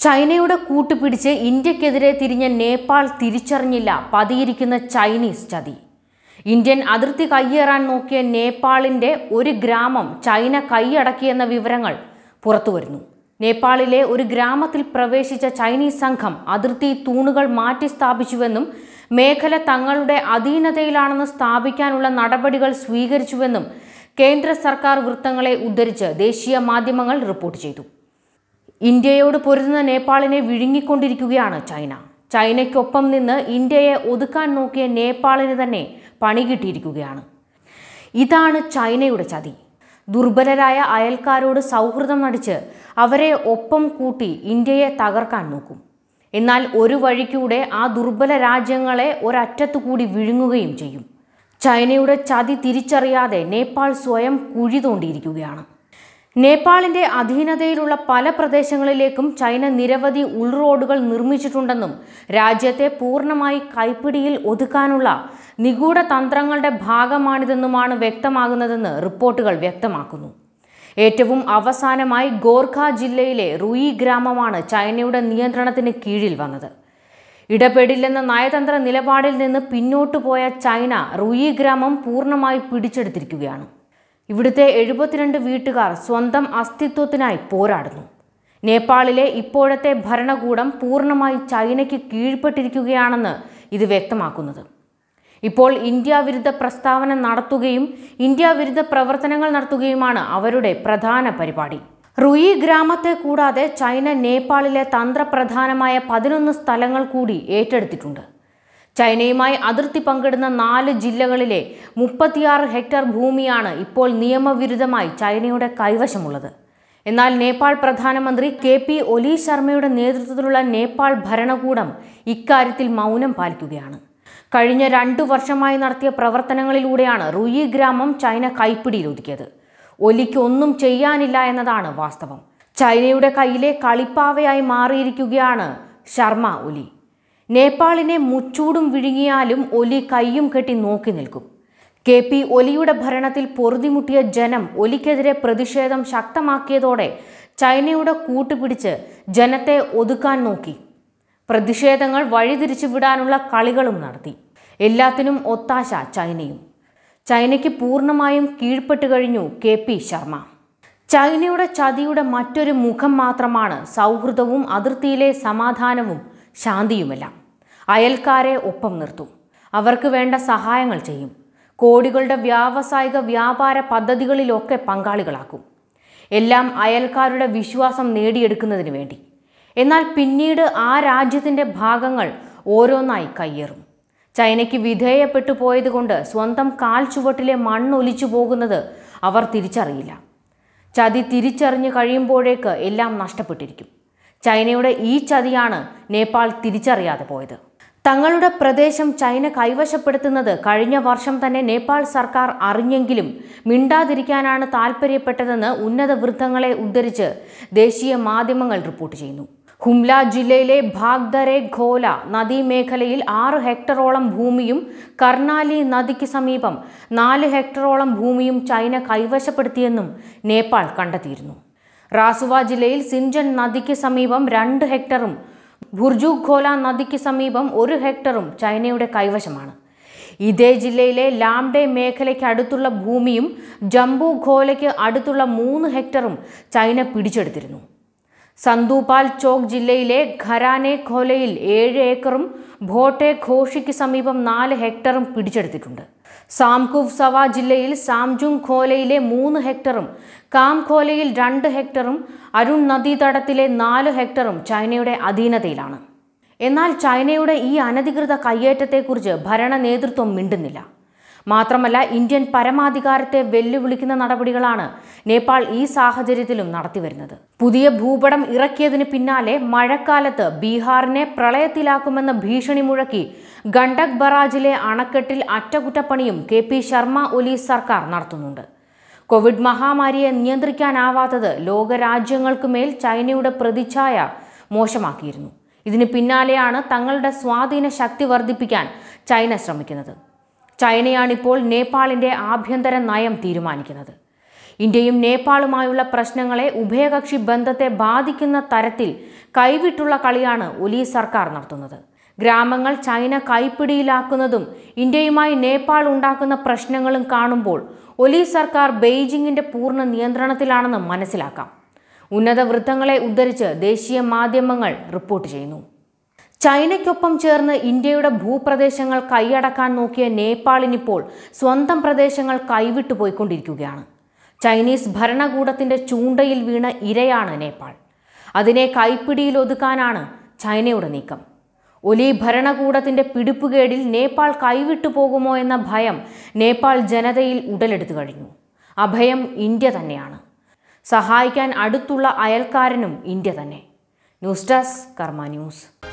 ചൈനയുടെ കൂട്ടുപിടിച്ച് ഇന്ത്യക്കെതിരെ തിരിഞ്ഞ നേപ്പാൾ തിരിച്ചറിഞ്ഞില്ല പതിയിരിക്കുന്ന ചൈനീസ് ചതി ഇന്ത്യൻ അതിർത്തി കയ്യേറാൻ നോക്കിയ നേപ്പാളിന്റെ ഒരു ഗ്രാമം ചൈന കൈയടക്കിയെന്ന വിവരങ്ങൾ പുറത്തുവരുന്നു നേപ്പാളിലെ ഒരു ഗ്രാമത്തിൽ പ്രവേശിച്ച ചൈനീസ് സംഘം അതിർത്തി തൂണുകൾ മാറ്റി സ്ഥാപിച്ചുവെന്നും മേഖല തങ്ങളുടെ അധീനതയിലാണെന്ന് സ്ഥാപിക്കാനുള്ള നടപടികൾ സ്വീകരിച്ചുവെന്നും കേന്ദ്ര സർക്കാർ വൃത്തങ്ങളെ ഉദ്ധരിച്ച് ദേശീയ മാധ്യമങ്ങൾ റിപ്പോർട്ട് ചെയ്തു ഇന്ത്യയോട് പൊരുതുന്ന നേപ്പാളിനെ വിഴുങ്ങിക്കൊണ്ടിരിക്കുകയാണ് ചൈന ചൈനയ്ക്കൊപ്പം നിന്ന് ഇന്ത്യയെ ഒതുക്കാൻ നോക്കിയ നേപ്പാളിന് തന്നെ പണി കിട്ടിയിരിക്കുകയാണ് ഇതാണ് ചൈനയുടെ ചതി ദുർബലരായ അയൽക്കാരോട് സൗഹൃദം നടിച്ച് അവരെ ഒപ്പം കൂട്ടി ഇന്ത്യയെ തകർക്കാൻ നോക്കും എന്നാൽ ഒരു വഴിക്കൂടെ ആ ദുർബല രാജ്യങ്ങളെ ഒരറ്റത്തു കൂടി വിഴുങ്ങുകയും ചെയ്യും ചൈനയുടെ ചതി തിരിച്ചറിയാതെ നേപ്പാൾ സ്വയം കുഴി തോണ്ടിയിരിക്കുകയാണ് നേപ്പാളിന്റെ അധീനതയിലുള്ള പല പ്രദേശങ്ങളിലേക്കും ചൈന നിരവധി ഉൾറോഡുകൾ നിർമ്മിച്ചിട്ടുണ്ടെന്നും രാജ്യത്തെ പൂർണ്ണമായി കൈപ്പിടിയിൽ ഒതുക്കാനുള്ള നിഗൂഢ തന്ത്രങ്ങളുടെ ഭാഗമാണിതെന്നുമാണ് വ്യക്തമാകുന്നതെന്ന് റിപ്പോർട്ടുകൾ വ്യക്തമാക്കുന്നു ഏറ്റവും അവസാനമായി ഗോർഖ ജില്ലയിലെ റുയി ഗ്രാമമാണ് ചൈനയുടെ നിയന്ത്രണത്തിന് കീഴിൽ വന്നത് ഇടപെടില്ലെന്ന നയതന്ത്ര നിലപാടിൽ നിന്ന് പിന്നോട്ടു പോയ ചൈന റുയി ഗ്രാമം പൂർണ്ണമായി പിടിച്ചെടുത്തിരിക്കുകയാണ് ഇവിടുത്തെ എഴുപത്തിരണ്ട് വീട്ടുകാർ സ്വന്തം അസ്തിത്വത്തിനായി പോരാടുന്നു നേപ്പാളിലെ ഇപ്പോഴത്തെ ഭരണകൂടം പൂർണ്ണമായി ചൈനയ്ക്ക് കീഴ്പ്പെട്ടിരിക്കുകയാണെന്ന് ഇത് വ്യക്തമാക്കുന്നത് ഇപ്പോൾ ഇന്ത്യ വിരുദ്ധ പ്രസ്താവന നടത്തുകയും ഇന്ത്യ വിരുദ്ധ പ്രവർത്തനങ്ങൾ നടത്തുകയുമാണ് അവരുടെ പ്രധാന പരിപാടി റുയി ഗ്രാമത്തെ കൂടാതെ ചൈന നേപ്പാളിലെ തന്ത്രപ്രധാനമായ പതിനൊന്ന് സ്ഥലങ്ങൾ കൂടി ഏറ്റെടുത്തിട്ടുണ്ട് ചൈനയുമായി അതിർത്തി പങ്കിടുന്ന നാല് ജില്ലകളിലെ മുപ്പത്തിയാറ് ഹെക്ടർ ഭൂമിയാണ് ഇപ്പോൾ നിയമവിരുദ്ധമായി ചൈനയുടെ കൈവശമുള്ളത് എന്നാൽ നേപ്പാൾ പ്രധാനമന്ത്രി കെ പി ഒലി ശർമ്മയുടെ നേതൃത്വത്തിലുള്ള നേപ്പാൾ ഭരണകൂടം ഇക്കാര്യത്തിൽ മൗനം പാലിക്കുകയാണ് കഴിഞ്ഞ രണ്ടു വർഷമായി നടത്തിയ പ്രവർത്തനങ്ങളിലൂടെയാണ് റുയി ഗ്രാമം ചൈന കൈപ്പിടിയിൽ ഒതുക്കിയത് ഒലിക്ക് ഒന്നും ചെയ്യാനില്ല എന്നതാണ് വാസ്തവം ചൈനയുടെ കയ്യിലെ കളിപ്പാവയായി മാറിയിരിക്കുകയാണ് ശർമ്മ ഒലി നേപ്പാളിനെ മുച്ചൂടും വിഴുങ്ങിയാലും ഒലി കൈയും കെട്ടി നോക്കി നിൽക്കും കെ പി ഒലിയുടെ ഭരണത്തിൽ പൊറുതിമുട്ടിയ ജനം ഒലിക്കെതിരെ പ്രതിഷേധം ശക്തമാക്കിയതോടെ ചൈനയുടെ കൂട്ടുപിടിച്ച് ജനത്തെ ഒതുക്കാൻ നോക്കി പ്രതിഷേധങ്ങൾ വഴിതിരിച്ചു വിടാനുള്ള കളികളും നടത്തി എല്ലാത്തിനും ഒത്താശ ചൈനയും ചൈനയ്ക്ക് പൂർണ്ണമായും കീഴ്പ്പെട്ട് കഴിഞ്ഞു കെ പി ശർമ്മ ചൈനയുടെ ചതിയുടെ മറ്റൊരു മുഖം മാത്രമാണ് സൗഹൃദവും അതിർത്തിയിലെ സമാധാനവും ശാന്തിയുമെല്ലാം അയൽക്കാരെ ഒപ്പം നിർത്തും അവർക്ക് വേണ്ട സഹായങ്ങൾ ചെയ്യും കോടികളുടെ വ്യാവസായിക വ്യാപാര പദ്ധതികളിലൊക്കെ പങ്കാളികളാക്കും എല്ലാം അയൽക്കാരുടെ വിശ്വാസം നേടിയെടുക്കുന്നതിന് വേണ്ടി എന്നാൽ പിന്നീട് ആ രാജ്യത്തിൻ്റെ ഭാഗങ്ങൾ ഓരോന്നായി കയ്യേറും ചൈനയ്ക്ക് വിധേയപ്പെട്ടു പോയതുകൊണ്ട് സ്വന്തം കാൽ ചുവട്ടിലെ മണ്ണൊലിച്ചു പോകുന്നത് അവർ തിരിച്ചറിയില്ല ചതി തിരിച്ചറിഞ്ഞു കഴിയുമ്പോഴേക്ക് എല്ലാം നഷ്ടപ്പെട്ടിരിക്കും ചൈനയുടെ ഈ ചതിയാണ് നേപ്പാൾ തിരിച്ചറിയാതെ പോയത് തങ്ങളുടെ പ്രദേശം ചൈന കൈവശപ്പെടുത്തുന്നത് കഴിഞ്ഞ വർഷം തന്നെ നേപ്പാൾ സർക്കാർ അറിഞ്ഞെങ്കിലും മിണ്ടാതിരിക്കാനാണ് താൽപ്പര്യപ്പെട്ടതെന്ന് ഉന്നത വൃദ്ധങ്ങളെ ഉദ്ധരിച്ച് ദേശീയ മാധ്യമങ്ങൾ റിപ്പോർട്ട് ചെയ്യുന്നു ഹുംല ജില്ലയിലെ ഭാഗ്ദരെ ഖോല നദീമേഖലയിൽ ആറ് ഹെക്ടറോളം ഭൂമിയും കർണാലി നദിക്ക് സമീപം നാല് ഹെക്ടറോളം ഭൂമിയും ചൈന കൈവശപ്പെടുത്തിയെന്നും നേപ്പാൾ കണ്ടെത്തിയിരുന്നു റാസുവ ജില്ലയിൽ സിൻജൻ നദിക്ക് സമീപം രണ്ട് ഹെക്ടറും ഭുർജു ഖോല നദിക്ക് സമീപം ഒരു ഹെക്ടറും ചൈനയുടെ കൈവശമാണ് ഇതേ ജില്ലയിലെ ലാംഡെ മേഖലയ്ക്ക് അടുത്തുള്ള ഭൂമിയും ജംബു ഖോലയ്ക്ക് അടുത്തുള്ള മൂന്ന് ഹെക്ടറും ചൈന പിടിച്ചെടുത്തിരുന്നു സന്ദൂപാൽ ചോക്ക് ജില്ലയിലെ ഖരാനെ ഖോലയിൽ ഏഴ് ഏക്കറും ഭോട്ടെ ഘോഷിക്ക് സമീപം നാല് ഹെക്ടറും പിടിച്ചെടുത്തിട്ടുണ്ട് സാംകുവ് സവ ജില്ലയിൽ സാംജുങ് ഖോലയിലെ മൂന്ന് ഹെക്ടറും കാം ഖോലയിൽ രണ്ട് ഹെക്ടറും അരുൺ നദീതടത്തിലെ നാല് ഹെക്ടറും ചൈനയുടെ അധീനതയിലാണ് എന്നാൽ ചൈനയുടെ ഈ അനധികൃത കയ്യേറ്റത്തെക്കുറിച്ച് ഭരണ നേതൃത്വം മിണ്ടുന്നില്ല മാത്രമല്ല ഇന്ത്യൻ പരമാധികാരത്തെ വെല്ലുവിളിക്കുന്ന നടപടികളാണ് നേപ്പാൾ ഈ സാഹചര്യത്തിലും നടത്തിവരുന്നത് പുതിയ ഭൂപടം ഇറക്കിയതിന് പിന്നാലെ മഴക്കാലത്ത് ബീഹാറിനെ പ്രളയത്തിലാക്കുമെന്ന ഭീഷണി മുഴക്കി ഗണ്ഡക് ബറാജിലെ അണക്കെട്ടിൽ അറ്റകുറ്റപ്പണിയും കെ പി ശർമ്മ ഒലി സർക്കാർ നടത്തുന്നുണ്ട് കോവിഡ് മഹാമാരിയെ നിയന്ത്രിക്കാനാവാത്തത് ലോകരാജ്യങ്ങൾക്ക് മേൽ ചൈനയുടെ പ്രതിച്ഛായ മോശമാക്കിയിരുന്നു ഇതിന് പിന്നാലെയാണ് തങ്ങളുടെ സ്വാധീന ശക്തി വർദ്ധിപ്പിക്കാൻ ചൈന ശ്രമിക്കുന്നത് ചൈനയാണിപ്പോൾ നേപ്പാളിന്റെ ആഭ്യന്തര നയം തീരുമാനിക്കുന്നത് ഇന്ത്യയും നേപ്പാളുമായുള്ള പ്രശ്നങ്ങളെ ഉഭയകക്ഷി ബന്ധത്തെ ബാധിക്കുന്ന തരത്തിൽ കൈവിട്ടുള്ള കളിയാണ് ഒലി സർക്കാർ നടത്തുന്നത് ഗ്രാമങ്ങൾ ചൈന കൈപ്പിടിയിലാക്കുന്നതും ഇന്ത്യയുമായി നേപ്പാൾ ഉണ്ടാക്കുന്ന പ്രശ്നങ്ങളും കാണുമ്പോൾ ഒലി സർക്കാർ ബെയ്ജിങ്ങിന്റെ പൂർണ്ണ നിയന്ത്രണത്തിലാണെന്ന് മനസ്സിലാക്കാം ഉന്നത വൃത്തങ്ങളെ ഉദ്ധരിച്ച് ദേശീയ മാധ്യമങ്ങൾ റിപ്പോർട്ട് ചെയ്യുന്നു ചൈനയ്ക്കൊപ്പം ചേർന്ന് ഇന്ത്യയുടെ ഭൂപ്രദേശങ്ങൾ കൈയടക്കാൻ നോക്കിയ നേപ്പാളിനിപ്പോൾ സ്വന്തം പ്രദേശങ്ങൾ കൈവിട്ടു പോയിക്കൊണ്ടിരിക്കുകയാണ് ചൈനീസ് ഭരണകൂടത്തിന്റെ ചൂണ്ടയിൽ വീണ ഇരയാണ് നേപ്പാൾ അതിനെ കൈപ്പിടിയിൽ ഒതുക്കാനാണ് ചൈനയുടെ നീക്കം ഒലി ഭരണകൂടത്തിന്റെ പിടിപ്പുകേടിൽ നേപ്പാൾ കൈവിട്ടു പോകുമോ എന്ന ഭയം നേപ്പാൾ ജനതയിൽ ഉടലെടുത്തു കഴിഞ്ഞു അഭയം ഇന്ത്യ തന്നെയാണ് സഹായിക്കാൻ അടുത്തുള്ള അയൽക്കാരനും ഇന്ത്യ തന്നെ ന്യൂസ് ഡെസ്ക് കർമ്മ ന്യൂസ്